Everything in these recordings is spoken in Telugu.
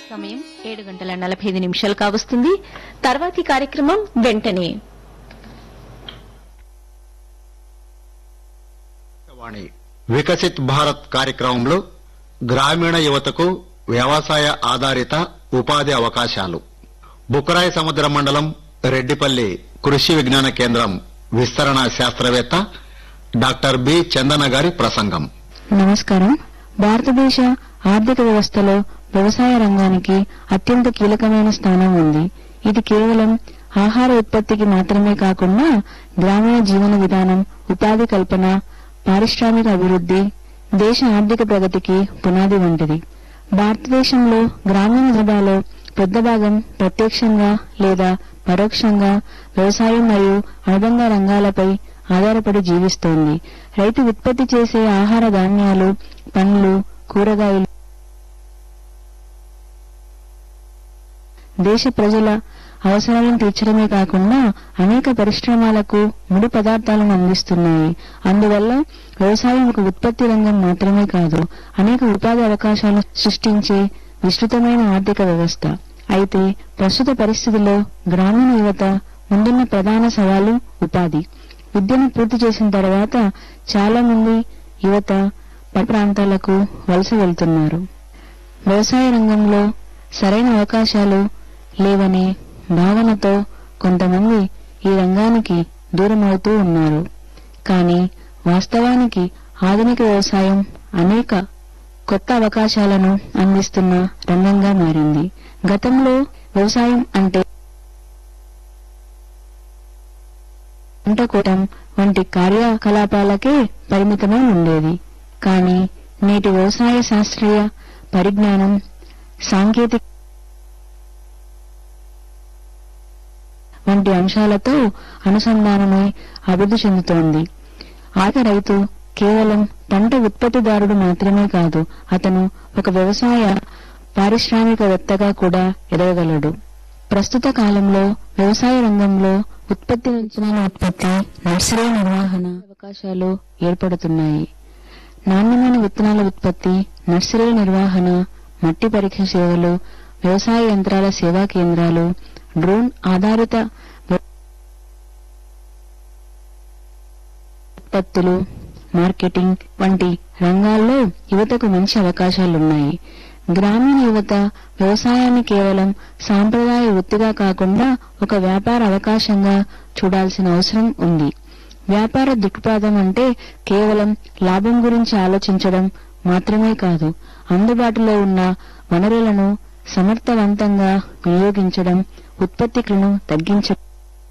సమయం ఏడు గంటల నలభై ఐదు నిమిషాలు కావస్తుంది తర్వాతి కార్యక్రమం వెంటనే వాణి వికసిత్ భారత్ కార్యక్రమంలో గ్రామీణ యువతకు వ్యవసాయ ఆధారిత ఉపాధి అవకాశాలు బుకరాయి సముద్ర మండలం రెడ్డిపల్లి కృషి విజ్ఞాన కేంద్రం విస్తరణ శాస్త్రవేత్త డాక్టర్ బి చందన గారి ప్రసంగం నమస్కారం భారతదేశ ఆర్థిక వ్యవస్థలో వ్యవసాయ రంగానికి అత్యంత కీలకమైన స్థానం ఉంది ఇది కేవలం ఆహార ఉత్పత్తికి మాత్రమే కాకుండా గ్రామీణ జీవన విధానం ఉపాధి కల్పన పారిశ్రామిక అభివృద్ధి దేశ ఆర్థిక ప్రగతికి పునాది వంటిది భారతదేశంలో గ్రామీణ జనాభాలో పెద్ద భాగం ప్రత్యక్షంగా లేదా పరోక్షంగా వ్యవసాయం మరియు అనుబంధ రంగాలపై ఆధారపడి జీవిస్తోంది రైతు ఉత్పత్తి చేసే ఆహార ధాన్యాలు పండ్లు కూరగాయలు దేశ ప్రజల అవసరాలను తీర్చడమే కాకుండా అనేక పరిశ్రమలకు ముడి పదార్థాలను అందిస్తున్నాయి అందువల్ల వ్యవసాయం ఒక ఉత్పత్తి రంగం మాత్రమే కాదు అనేక ఉపాధి అవకాశాలు సృష్టించే విస్తృతమైన ఆర్థిక వ్యవస్థ అయితే ప్రస్తుత పరిస్థితుల్లో గ్రామీణ యువత ముందున్న ప్రధాన సవాలు ఉపాధి విద్యను పూర్తి చేసిన తర్వాత చాలా మంది యువత పట్టణ ప్రాంతాలకు వలస వెళ్తున్నారు వ్యవసాయ రంగంలో సరైన అవకాశాలు లేవనే భావనతో కొంతమంది ఈ రంగానికి దూరమవుతూ ఉన్నారు కానీ వాస్తవానికి ఆధునిక వ్యవసాయం అనేక కొత్త అవకాశాలను అందిస్తున్న రంగంగా మారింది గతంలో వ్యవసాయం అంటే పంట కోయటం వంటి కార్యకలాపాలకే పరిమితమై ఉండేది కానీ నేటి వ్యవసాయ శాస్త్రీయ పరిజ్ఞానం సాంకేతిక వంటి అంశాలతో అనుసంధానమై అభివృద్ధి చెందుతోంది ఆక రైతు కేవలం పంట ఉత్పత్తిదారుడు మాత్రమే కాదు అతను ఒక వ్యవసాయ పారిశ్రామికవేత్తగా కూడా ఎదగగలడు ప్రస్తుత కాలంలో వ్యవసాయ రంగంలో ఉత్పత్తి విత్తనాల ఉత్పత్తి నర్సరీ నిర్వహణ అవకాశాలు ఏర్పడుతున్నాయి నాణ్యమైన విత్తనాల ఉత్పత్తి నర్సరీల నిర్వహణ మట్టి పరీక్ష సేవలు వ్యవసాయ యంత్రాల సేవా కేంద్రాలు డ్రోన్ ఆధారిత ఉత్పత్తులు మార్కెటింగ్ వంటి రంగాల్లో యువతకు మంచి అవకాశాలున్నాయి గ్రామీణ యువత వ్యవసాయాన్ని కేవలం సాంప్రదాయ వృత్తిగా కాకుండా ఒక వ్యాపార అవకాశంగా చూడాల్సిన అవసరం ఉంది వ్యాపార దృక్పథం అంటే కేవలం లాభం గురించి ఆలోచించడం మాత్రమే కాదు అందుబాటులో ఉన్న వనరులను సమర్థవంతంగా వినియోగించడం ఉత్పత్తిలను తగ్గించడం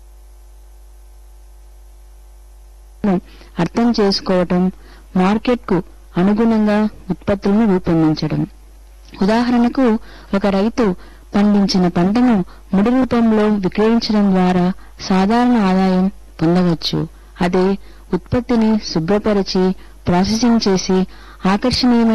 అర్థం చేసుకోవటం మార్కెట్కు అనుగుణంగా ఉత్పత్తులను రూపొందించడం ఉదాహరణకు ఒక రైతు పండించిన పంటను ముడి రూపంలో విక్రయించడం ద్వారా సాధారణ ఆదాయం పొందవచ్చు అదే ఉత్పత్తిని శుభ్రపరిచి ప్రాసెసింగ్ చేసి ఆకర్షణీయమైన